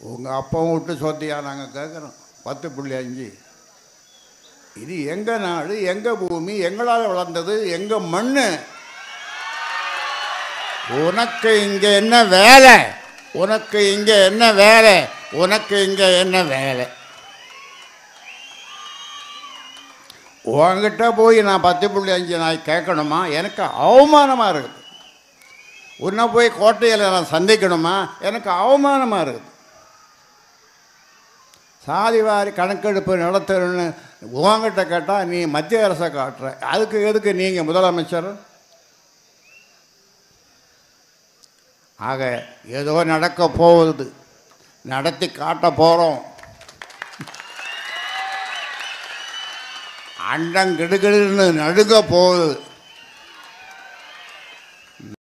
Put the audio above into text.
உங்கள் அப்பாவும் விட்டு சொத்தியா நாங்கள் கேட்குறோம் பத்து புள்ளி அஞ்சு இது எங்கள் நாடு எங்கள் பூமி எங்களால் வளர்ந்தது எங்கள் மண் உனக்கு இங்கே என்ன வேலை உனக்கு இங்கே என்ன வேலை உனக்கு இங்கே என்ன வேலை உங்ககிட்ட போய் நான் பத்து புள்ளி அஞ்சு நான் கேட்கணுமா எனக்கு அவமானமாக இருக்குது உன்னை போய் கோட்டையில் நான் சந்திக்கணுமா எனக்கு அவமானமாக இருக்குது சாதி வாரி கணக்கெடுப்பு நடத்தணும்னு உங்ககிட்ட கேட்டால் நீ மத்திய அரசை காட்டுற அதுக்கு எதுக்கு நீங்கள் முதலமைச்சர் ஆக ஏதோ நடக்க போகுது நடத்தி காட்ட போகிறோம் அண்டம் கிடுகிடுன்னு நடுங்க போகுது